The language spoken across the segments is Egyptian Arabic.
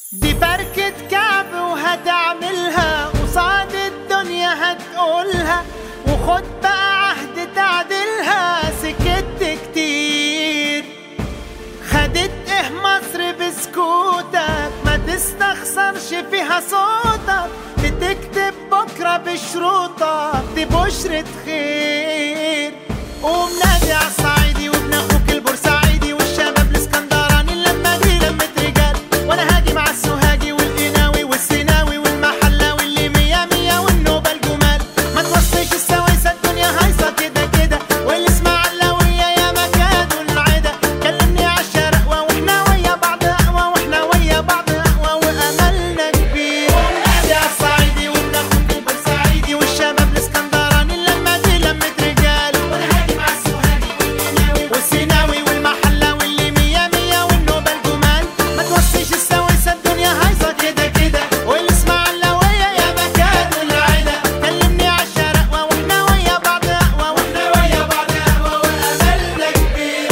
دي فركة كعب وهتعملها قصاد الدنيا هتقولها وخد بقى عهد تعدلها سكت كتير خدت ايه مصر بسكوتك ما تستخسرش فيها صوتك بتكتب بكرة بشروطك دي بشرة خير قوم نادي على الصعيدي وابن اخوك البورسعيدي والشباب الاسكندراني اللمة دي لمة رجال وانا هاجي مع السوهاجي والقناوي والسيناوي والمحلاوي اللي مية مية والنوبة الجمال ما توصيش السويسة الدنيا هايصة كده كده والاسماعيلاوية يا مكاد والعدا كلمني عالشرقوة واحنا ويا بعض اقوى واحنا ويا بعض اقوى واملنا كبير ونادي عالصعيدي وابن اخوك البورسعيدي والشباب الاسكندراني اللمة دي لمة رجال وانا هاجي مع السوهاجي والقناوي والسيناوي والمحلاوي اللي مية مية والنوبة الجمال ما توصيش السويسة الدنيا هايصة كده كده والاسماعيلاوية يا مكاد والعدا كلمني عالشرقوة واحنا ويا بعض اقوى واحنا ويا بعض اقوى واملنا كبير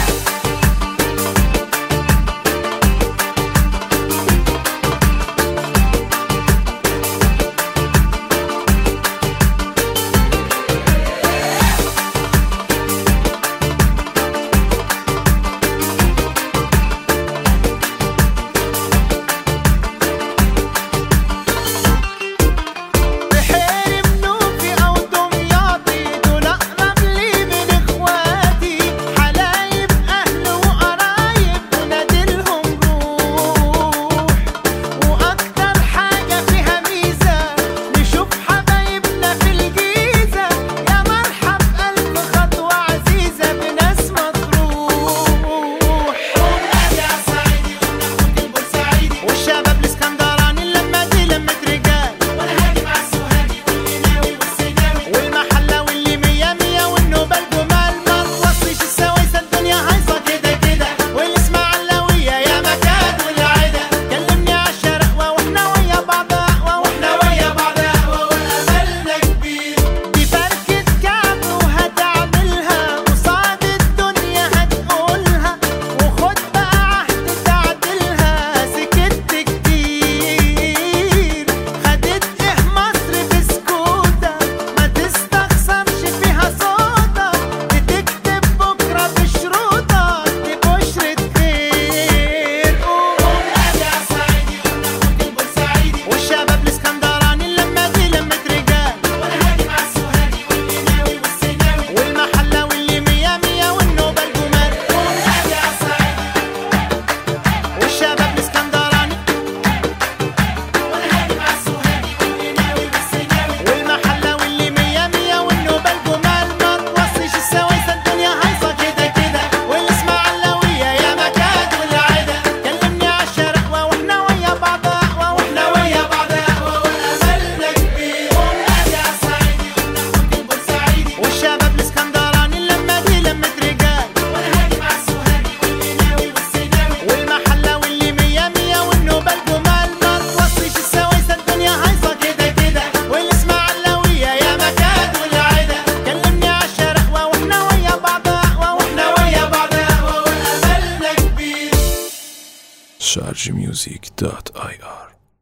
بحير منوفي او دمياطي دول اقرب لي من اخواتي حلايب اهل وقرايب ونادلهم روح واكتر حاجه فيها ميزه نشوف حبايبنا في الجيزه يا مرحب الف خطوه عزيزه بناس مطروح ونادي عالصعيدي وناخد البورسعيدي والشباب الاسكندراني اللمه دي لمه رجال وانا هاجي مع السوهاجي والقناوي والسيناوي والمحلاوي اللي مية مية والنوبة الجمال ما توصيش السويسة الدنيا هايصة كده كده والاسماعيلاوية يا مكان والعدا كلمني عالشرقوة واحنا ويا بعض اقوى واحنا ويا بعض اقوى واملنا كبير دي فركة كعب وهتعملها قصاد الدنيا هتقولها وخد بقى عهد تعدلها سكت كتير خدت ايه مصر بسكوتك ما تستخسرش فيها صوتك بتكتب بكرة بشروطك دي بشرة خير قوم نادي عالصعيدي وناخد البورسعيدي والشباب الاسكندراني اللمة دي لمة رجال وانا هاجي مع السوهاجي والقناوي والسيناوي والمحلاوي اللي مية مية والنوبة الجمال قوم نادي عالصعيدي والشباب الاسكندراني وانا هاجي مع السوهاجي والقناوي والسيناوي والمحلاوي اللي مية مية والنوبة الجمال ما توصيش السويسة الدنيا هايصة كده كده والاسماعيلاوية يا مكاد والعدا كلمني عالشرقوة واحنا ويا بعض اقوى واحنا ويا بعض اقوى واملنا كبير ونادي عالصعيدي وناخد البورسعيدي والشباب الاسكندراني اللمة دي لمة رجال وانا هاجي مع السوهاجي والقناوي والسيناوي والمحلاوي اللي مية مية والنوبة الجمال ما توصيش السويسة الدنيا هايصة كده كده والاسماعيلاوية يا مكاد والعدا كلمني عالشرقوة واحنا ويا بعض اقوى واحنا ويا بعض اقوى واملنا كبير شارجميوزك دوت اي ار